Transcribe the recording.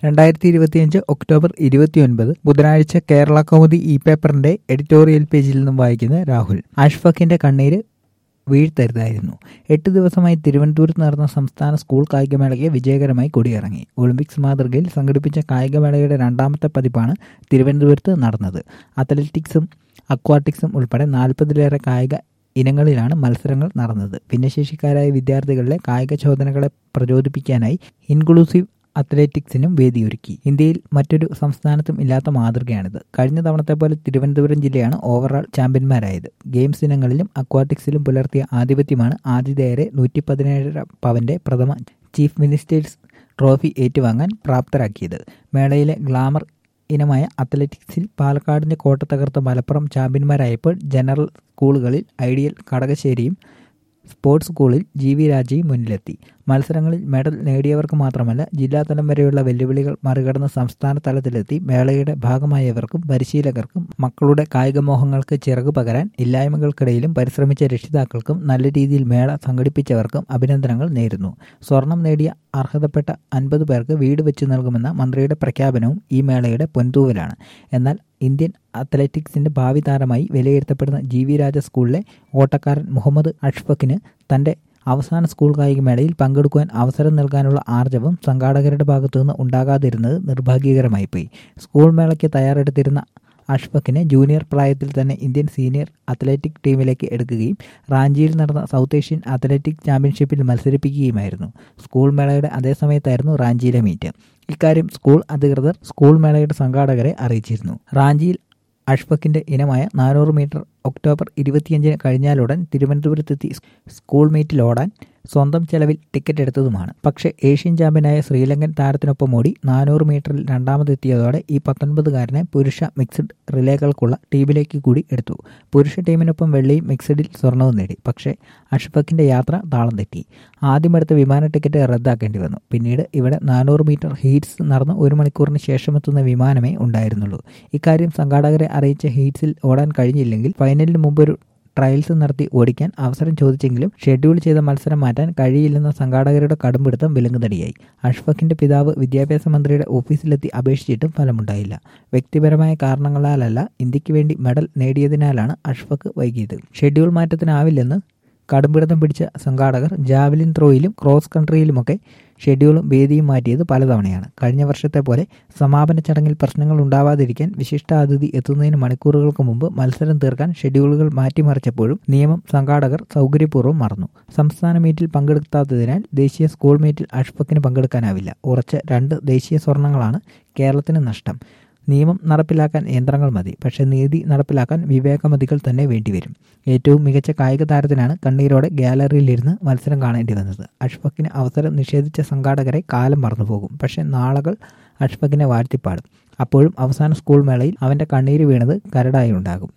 രണ്ടായിരത്തി ഇരുപത്തിയഞ്ച് ഒക്ടോബർ ഇരുപത്തിയൊൻപത് ബുധനാഴ്ച കേരള കൗമുദി ഇ പേപ്പറിന്റെ എഡിറ്റോറിയൽ പേജിൽ നിന്നും വായിക്കുന്ന രാഹുൽ അഷ്ഫഖിന്റെ കണ്ണീര് വീഴ്ത്തരുതായിരുന്നു എട്ട് ദിവസമായി തിരുവനന്തപുരത്ത് നടന്ന സംസ്ഥാന സ്കൂൾ കായികമേളയ്ക്ക് വിജയകരമായി കൊടിയിറങ്ങി ഒളിമ്പിക്സ് മാതൃകയിൽ സംഘടിപ്പിച്ച കായികമേളയുടെ രണ്ടാമത്തെ പതിപ്പാണ് തിരുവനന്തപുരത്ത് നടന്നത് അത്ലറ്റിക്സും അക്വാട്ടിക്സും ഉൾപ്പെടെ നാൽപ്പതിലേറെ കായിക ഇനങ്ങളിലാണ് മത്സരങ്ങൾ നടന്നത് ഭിന്നശേഷിക്കാരായ വിദ്യാർത്ഥികളിലെ കായിക ചോദനകളെ പ്രചോദിപ്പിക്കാനായി ഇൻക്ലൂസീവ് അത്ലറ്റിക്സിനും വേദിയൊരുക്കി ഇന്ത്യയിൽ മറ്റൊരു സംസ്ഥാനത്തും ഇല്ലാത്ത മാതൃകയാണിത് കഴിഞ്ഞ തവണത്തെ പോലെ തിരുവനന്തപുരം ജില്ലയാണ് ഓവറോൾ ചാമ്പ്യന്മാരായത് ഗെയിംസ് ഇനങ്ങളിലും അക്വാട്ടിക്സിലും പുലർത്തിയ ആധിപത്യമാണ് ആതിഥേയരെ നൂറ്റി പതിനേഴര പവന്റെ പ്രഥമ ചീഫ് മിനിസ്റ്റേഴ്സ് ട്രോഫി ഏറ്റുവാങ്ങാൻ പ്രാപ്തരാക്കിയത് മേളയിലെ ഗ്ലാമർ ഇനമായ അത്ലറ്റിക്സിൽ പാലക്കാടിന്റെ കോട്ട തകർത്ത മലപ്പുറം ചാമ്പ്യന്മാരായപ്പോൾ ജനറൽ സ്കൂളുകളിൽ ഐഡിയൽ കടകശ്ശേരിയും സ്പോർട്സ് സ്കൂളിൽ ജി വി രാജയും മുന്നിലെത്തി മത്സരങ്ങളിൽ മെഡൽ നേടിയവർക്ക് മാത്രമല്ല ജില്ലാതലം വരെയുള്ള വെല്ലുവിളികൾ മറികടന്ന് സംസ്ഥാന തലത്തിലെത്തി മേളയുടെ ഭാഗമായവർക്കും പരിശീലകർക്കും മക്കളുടെ കായികമോഹങ്ങൾക്ക് ചിറകു പകരാൻ ഇല്ലായ്മകൾക്കിടയിലും പരിശ്രമിച്ച രക്ഷിതാക്കൾക്കും നല്ല രീതിയിൽ മേള സംഘടിപ്പിച്ചവർക്കും അഭിനന്ദനങ്ങൾ നേരുന്നു സ്വർണം നേടിയ അർഹതപ്പെട്ട അൻപത് പേർക്ക് വീട് വെച്ച് നൽകുമെന്ന മന്ത്രിയുടെ പ്രഖ്യാപനവും ഈ മേളയുടെ പൊൻതൂവലാണ് എന്നാൽ ഇന്ത്യൻ അത്ലറ്റിക്സിന്റെ ഭാവി താരമായി വിലയിരുത്തപ്പെടുന്ന ജി വി രാജ സ്കൂളിലെ ഓട്ടക്കാരൻ മുഹമ്മദ് അഷ്ഫഖിന് തന്റെ അവസാന സ്കൂൾ കായികമേളയിൽ പങ്കെടുക്കുവാൻ അവസരം നൽകാനുള്ള ആർജവം സംഘാടകരുടെ ഭാഗത്തുനിന്ന് ഉണ്ടാകാതിരുന്നത് നിർഭാഗ്യകരമായിപ്പോയി സ്കൂൾ മേളയ്ക്ക് തയ്യാറെടുത്തിരുന്ന അഷ്ഫഖിനെ ജൂനിയർ പ്രായത്തിൽ തന്നെ ഇന്ത്യൻ സീനിയർ അത്ലറ്റിക് ടീമിലേക്ക് എടുക്കുകയും റാഞ്ചിയിൽ നടന്ന സൗത്ത് ഏഷ്യൻ അത്ലറ്റിക് ചാമ്പ്യൻഷിപ്പിൽ മത്സരിപ്പിക്കുകയുമായിരുന്നു സ്കൂൾ മേളയുടെ അതേ സമയത്തായിരുന്നു റാഞ്ചിയിലെ മീറ്റ് ഇക്കാര്യം സ്കൂൾ അധികൃതർ സ്കൂൾ മേളയുടെ സംഘാടകരെ അറിയിച്ചിരുന്നു റാഞ്ചിയിൽ അഷ്ഫഖിന്റെ ഇനമായ നാനൂറ് മീറ്റർ ഒക്ടോബർ ഇരുപത്തിയഞ്ചിന് കഴിഞ്ഞാലുടൻ തിരുവനന്തപുരത്തെത്തി സ്കൂൾ മീറ്റിൽ ഓടാൻ സ്വന്തം ചെലവിൽ ടിക്കറ്റ് എടുത്തതുമാണ് പക്ഷേ ഏഷ്യൻ ചാമ്പ്യനായ ശ്രീലങ്കൻ താരത്തിനൊപ്പം ഓടി നാനൂറ് മീറ്ററിൽ രണ്ടാമതെത്തിയതോടെ ഈ പത്തൊൻപതുകാരനെ പുരുഷ മിക്സഡ് റിലേകൾക്കുള്ള ടീമിലേക്ക് കൂടി എടുത്തു പുരുഷ ടീമിനൊപ്പം വെള്ളിയും മിക്സഡിൽ സ്വർണവും നേടി പക്ഷേ അഷ്ഫഖിന്റെ യാത്ര താളം തെറ്റി ആദ്യമെടുത്ത വിമാന ടിക്കറ്റ് റദ്ദാക്കേണ്ടി വന്നു പിന്നീട് ഇവിടെ നാനൂറ് മീറ്റർ ഹീറ്റ്സ് നടന്ന് ഒരു മണിക്കൂറിന് ശേഷമെത്തുന്ന വിമാനമേ ഉണ്ടായിരുന്നുള്ളൂ ഇക്കാര്യം സംഘാടകരെ അറിയിച്ച ഹീറ്റ്സിൽ ഓടാൻ കഴിഞ്ഞില്ലെങ്കിൽ ഫൈനലിന് മുമ്പ് ഒരു ട്രയൽസ് നടത്തി ഓടിക്കാൻ അവസരം ചോദിച്ചെങ്കിലും ഷെഡ്യൂൾ ചെയ്ത മത്സരം മാറ്റാൻ കഴിയില്ലെന്ന സംഘാടകരുടെ കടുംപിടുത്തം വിലങ്ങുതടിയായി അഷ്ഫഖിന്റെ പിതാവ് വിദ്യാഭ്യാസ മന്ത്രിയുടെ ഓഫീസിലെത്തി അപേക്ഷിച്ചിട്ടും ഫലമുണ്ടായില്ല വ്യക്തിപരമായ കാരണങ്ങളാലല്ല ഇന്ത്യക്ക് വേണ്ടി മെഡൽ നേടിയതിനാലാണ് അഷ്ഫഖ് വൈകിയത് ഷെഡ്യൂൾ മാറ്റത്തിനാവില്ലെന്ന് കടുംപിടുത്തം പിടിച്ച സംഘാടകർ ജാവലിൻ ത്രോയിലും ക്രോസ് കൺട്രിയിലുമൊക്കെ ഷെഡ്യൂളും വേദിയും മാറ്റിയത് പലതവണയാണ് കഴിഞ്ഞ വർഷത്തെ പോലെ സമാപന ചടങ്ങിൽ പ്രശ്നങ്ങൾ ഉണ്ടാവാതിരിക്കാൻ വിശിഷ്ടാതിഥി എത്തുന്നതിന് മണിക്കൂറുകൾക്ക് മുമ്പ് മത്സരം തീർക്കാൻ ഷെഡ്യൂളുകൾ മാറ്റിമറിച്ചപ്പോഴും നിയമം സംഘാടകർ സൗകര്യപൂർവ്വം മറന്നു സംസ്ഥാന മീറ്റിൽ പങ്കെടുക്കാത്തതിനാൽ ദേശീയ സ്കൂൾ മീറ്റിൽ അഷ്ഫക്കിന് പങ്കെടുക്കാനാവില്ല ഉറച്ച രണ്ട് ദേശീയ സ്വർണങ്ങളാണ് കേരളത്തിന് നഷ്ടം നിയമം നടപ്പിലാക്കാൻ യന്ത്രങ്ങൾ മതി പക്ഷേ നീതി നടപ്പിലാക്കാൻ വിവേകമതികൾ തന്നെ വേണ്ടിവരും ഏറ്റവും മികച്ച കായിക താരത്തിനാണ് കണ്ണീരോടെ ഗ്യാലറിയിലിരുന്ന് മത്സരം കാണേണ്ടി വന്നത് അഷ്ഫഖിന് അവസരം നിഷേധിച്ച സംഘാടകരെ കാലം മറന്നുപോകും പക്ഷേ നാളുകൾ അഷ്ഫഖിനെ വാഴ്ത്തിപ്പാടും അപ്പോഴും അവസാന സ്കൂൾ മേളയിൽ അവൻ്റെ കണ്ണീര് വീണത് കരടായി ഉണ്ടാകും